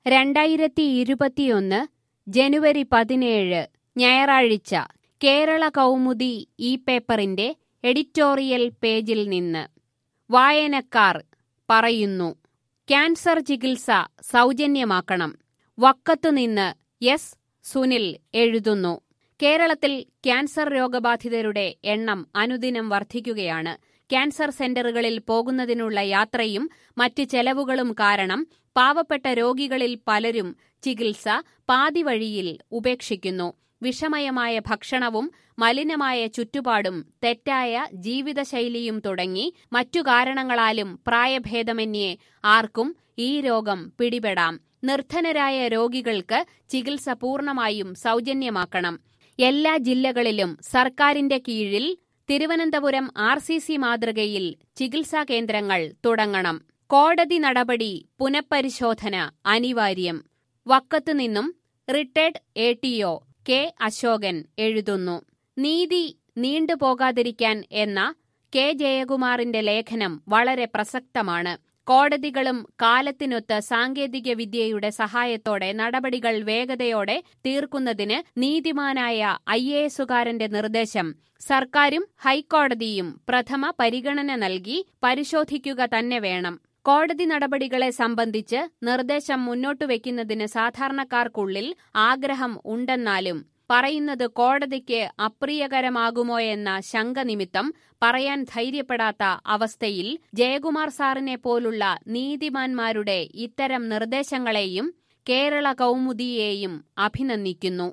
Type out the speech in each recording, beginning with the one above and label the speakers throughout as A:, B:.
A: രണ്ടായിരത്തി ഇരുപത്തിയൊന്ന് ജനുവരി പതിനേഴ് ഞായറാഴ്ച കേരള കൗമുദി ഈ പേപ്പറിന്റെ എഡിറ്റോറിയൽ പേജിൽ നിന്ന് വായനക്കാർ പറയുന്നു ക്യാൻസർ ചികിത്സ സൗജന്യമാക്കണം വക്കത്തുനിന്ന് എസ് സുനിൽ എഴുതുന്നു കേരളത്തിൽ ക്യാൻസർ രോഗബാധിതരുടെ എണ്ണം അനുദിനം വർദ്ധിക്കുകയാണ് ക്യാൻസർ സെന്ററുകളിൽ പോകുന്നതിനുള്ള യാത്രയും മറ്റ് ചെലവുകളും കാരണം പാവപ്പെട്ട രോഗികളിൽ പലരും ചികിത്സ പാതിവഴിയിൽ ഉപേക്ഷിക്കുന്നു വിഷമയമായ ഭക്ഷണവും മലിനമായ ചുറ്റുപാടും തെറ്റായ ജീവിതശൈലിയും തുടങ്ങി മറ്റു കാരണങ്ങളാലും പ്രായഭേദമന്യേ ആർക്കും ഈ രോഗം പിടിപെടാം നിർധനരായ രോഗികൾക്ക് ചികിത്സ പൂർണ്ണമായും സൗജന്യമാക്കണം എല്ലാ ജില്ലകളിലും സർക്കാരിന്റെ കീഴിൽ തിരുവനന്തപുരം ആർ സി സി മാതൃകയിൽ ചികിത്സാ കേന്ദ്രങ്ങൾ തുടങ്ങണം കോടതി നടപടി പുനഃപരിശോധന അനിവാര്യം വക്കത്തുനിന്നും retired A T O K Asokan എഴുതുന്നു നീതി നീണ്ടുപോകാതിരിക്കാൻ എന്ന കെ ജയകുമാറിന്റെ ലേഖനം വളരെ പ്രസക്തമാണ് കോടതികളും കാലത്തിനൊത്ത് സാങ്കേതിക വിദ്യയുടെ സഹായത്തോടെ നടപടികൾ വേഗതയോടെ തീർക്കുന്നതിന് നീതിമാനായ ഐ എ എസുകാരന്റെ നിർദ്ദേശം സർക്കാരും ഹൈക്കോടതിയും പ്രഥമ പരിഗണന നൽകി പരിശോധിക്കുക തന്നെ വേണം കോടതി നടപടികളെ സംബന്ധിച്ച് നിർദ്ദേശം മുന്നോട്ടു വയ്ക്കുന്നതിന് സാധാരണക്കാർക്കുള്ളിൽ ആഗ്രഹം ഉണ്ടെന്നാലും പറയുന്നത് കോടതിക്ക് അപ്രിയകരമാകുമോ എന്ന ശങ്ക നിമിത്തം പറയാൻ ധൈര്യപ്പെടാത്ത അവസ്ഥയിൽ ജയകുമാർ സാറിനെ പോലുള്ള നീതിമാന്മാരുടെ ഇത്തരം നിർദ്ദേശങ്ങളെയും കേരള കൗമുദിയെയും അഭിനന്ദിക്കുന്നു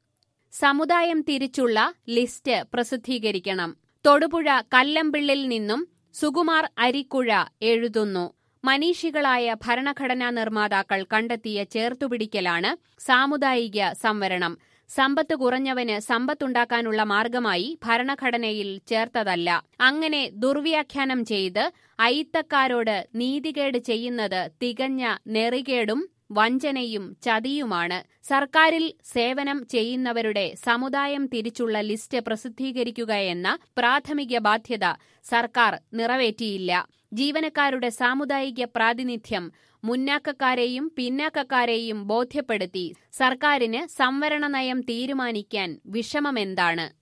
A: സമുദായം തിരിച്ചുള്ള ലിസ്റ്റ് പ്രസിദ്ധീകരിക്കണം തൊടുപുഴ കല്ലമ്പിള്ളിൽ നിന്നും സുകുമാർ അരിക്കുഴ എഴുതുന്നു മനീഷികളായ ഭരണഘടനാ നിർമ്മാതാക്കൾ കണ്ടെത്തിയ ചേർത്തുപിടിക്കലാണ് സാമുദായിക സംവരണം സമ്പത്ത് കുറഞ്ഞവന് സമ്പത്തുണ്ടാക്കാനുള്ള മാർഗമായി ഭരണഘടനയിൽ ചേർത്തതല്ല അങ്ങനെ ദുർവ്യാഖ്യാനം ചെയ്ത് അയിത്തക്കാരോട് നീതികേട് ചെയ്യുന്നത് തികഞ്ഞ നെറികേടും വഞ്ചനയും ചതിയുമാണ് സർക്കാരിൽ സേവനം ചെയ്യുന്നവരുടെ സമുദായം തിരിച്ചുള്ള ലിസ്റ്റ് പ്രസിദ്ധീകരിക്കുക എന്ന പ്രാഥമിക ബാധ്യത സർക്കാർ നിറവേറ്റിയില്ല ജീവനക്കാരുടെ സാമുദായിക പ്രാതിനിധ്യം മുന്നാക്കക്കാരെയും പിന്നാക്കക്കാരെയും ബോധ്യപ്പെടുത്തി സർക്കാരിന് സംവരണ നയം തീരുമാനിക്കാൻ വിഷമമെന്താണ്